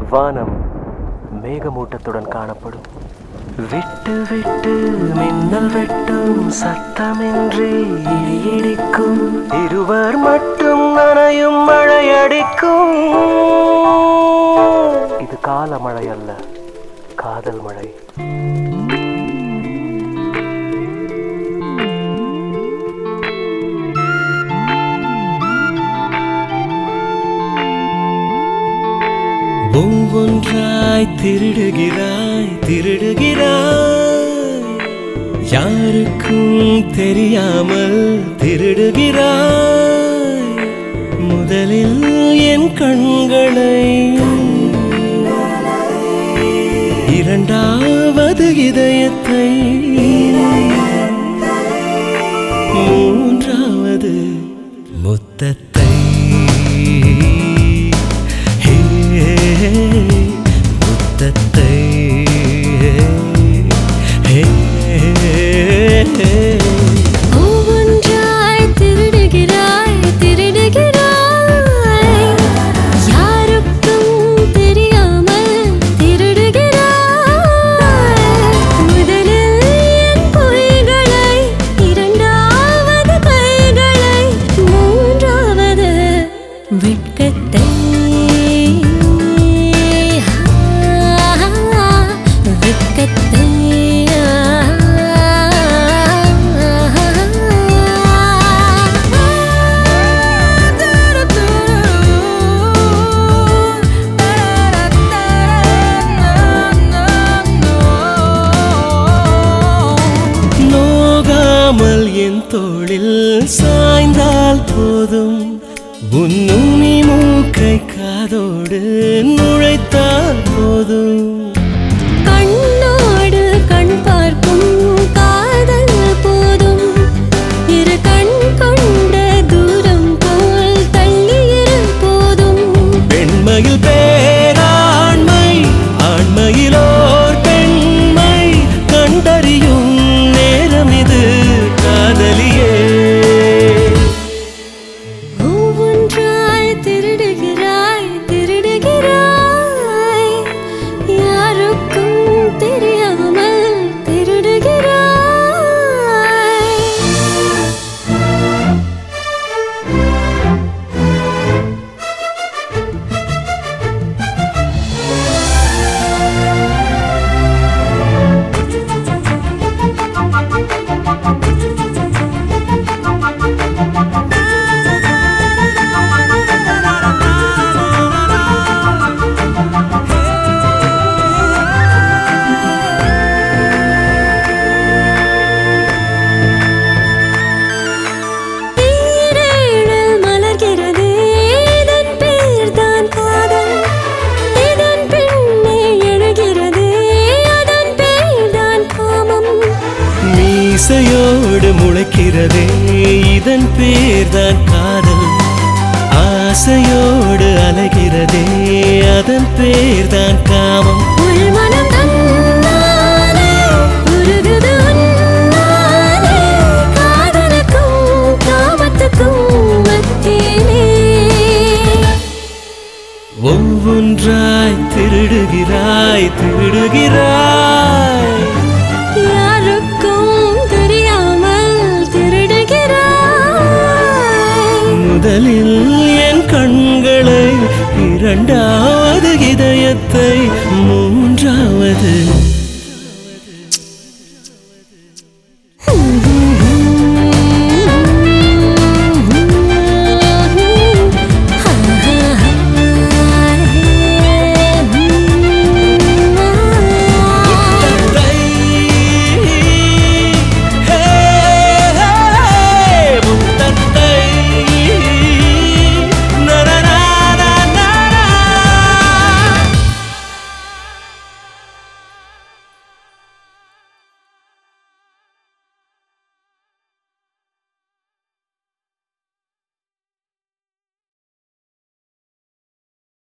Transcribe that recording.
வானம் மேகமூட்டத்துடன் காணப்படும் விட்டு விட்டு மின்னல் வெட்டும் சத்தமின்றி இடி இடிக்கும் இருவர் மட்டும் நனையும் மழை அடிக்கும் இது கால மழை அல்ல காதல் மழை ஒவ்வொன்றாய் திருடுகிறாய் திருடுகிறாய் யாருக்கும் தெரியாமல் திருடுகிறாய் முதலில் என் கண்களை இரண்டாவது இதயத்தை மூன்றாவது முத்தத்தை ஹே, முத்தத்தை ஹே, ஹே. ஒவ்வொன்றாய் திருடுகிறாய் திருடுகிறாய் யாருக்கும் தெரியாமல் திருடுகிறாய் முதலில் என் பொய்களை இரண்டாவது கைகளை மூன்றாவது வெட்கத்தை வெட்கத்தை நோகாமல் என் தோளில் சாய்ந்தால் போதும் உன்னுமி மூக்கை காதோடு நுழைத்தால் போதும் கண்ணோடு கண் பார்க்கும் காதல் போதும் இரு கண் கொண்ட தூரம் போல் தள்ளியிரு போதும் பெண்மையில் பேராண்மை ஆண்மையிலோர் பெண்மை கண்டறியும் நேரம் இது காதலியே ஒவ்வொன்றாய் திருடுகிறாய் திருடுகிறாய் யாருக்கும் தெரியாமல் திருடுகிறாய் நீரேழல் மலர்கிறது இதன் பேர்தான் காதல் இதன் பின்னே எழுகிறது அதன் பேர்தான் காமம் மீசையோடு முளைக்கிறதே இதன் பேர்தான் காதல் ஆசையோடு அலைகிறதே அதன் பேர்தான் காமம் உள்மனம் தன்னாலே உருகுது உன்னாலே காதலுக்கும் காமத்துக்கும் மத்தியிலே ஒவ்வொன்றாய் திருடுகிறாய் திருடுகிறாய் யாருக்கும் தெரியாமல் திருடுகிறாய் முதலில் என் கண்களை இரண்டாவது இதயத்தை மூன்றாவது